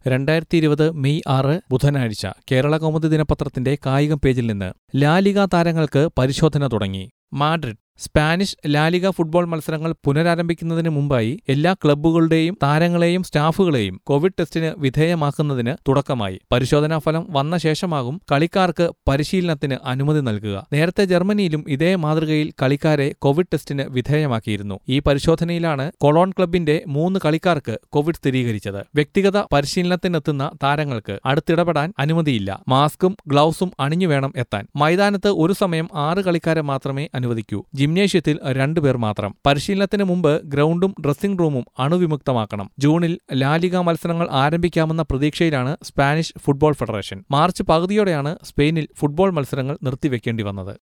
രണ്ടായിരത്തി ഇരുപത് മെയ് ആറ് ബുധനാഴ്ച കേരള കൗമുദി ദിനപത്രത്തിന്റെ കായികം പേജിൽ നിന്ന് ലാലിക താരങ്ങൾക്ക് പരിശോധന തുടങ്ങി മാഡ്രിഡ് സ്പാനിഷ് ലാലിക ഫുട്ബോൾ മത്സരങ്ങൾ പുനരാരംഭിക്കുന്നതിന് മുമ്പായി എല്ലാ ക്ലബ്ബുകളുടെയും താരങ്ങളെയും സ്റ്റാഫുകളെയും കോവിഡ് ടെസ്റ്റിന് വിധേയമാക്കുന്നതിന് തുടക്കമായി പരിശോധനാ ഫലം വന്ന ശേഷമാകും കളിക്കാർക്ക് പരിശീലനത്തിന് അനുമതി നൽകുക നേരത്തെ ജർമ്മനിയിലും ഇതേ മാതൃകയിൽ കളിക്കാരെ കോവിഡ് ടെസ്റ്റിന് വിധേയമാക്കിയിരുന്നു ഈ പരിശോധനയിലാണ് കൊളോൺ ക്ലബിന്റെ മൂന്ന് കളിക്കാർക്ക് കോവിഡ് സ്ഥിരീകരിച്ചത് വ്യക്തിഗത പരിശീലനത്തിനെത്തുന്ന താരങ്ങൾക്ക് അടുത്തിടപെടാൻ അനുമതിയില്ല മാസ്കും ഗ്ലൗസും അണിഞ്ഞു വേണം എത്താൻ മൈതാനത്ത് ഒരു സമയം ആറ് കളിക്കാരെ മാത്രമേ അനുവദിക്കൂ ജിംനേഷ്യത്തിൽ രണ്ടുപേർ മാത്രം പരിശീലനത്തിന് മുമ്പ് ഗ്രൗണ്ടും ഡ്രസ്സിംഗ് റൂമും അണുവിമുക്തമാക്കണം ജൂണിൽ ലാലിക മത്സരങ്ങൾ ആരംഭിക്കാമെന്ന പ്രതീക്ഷയിലാണ് സ്പാനിഷ് ഫുട്ബോൾ ഫെഡറേഷൻ മാർച്ച് പകുതിയോടെയാണ് സ്പെയിനിൽ ഫുട്ബോൾ മത്സരങ്ങൾ നിർത്തിവെക്കേണ്ടി വന്നത്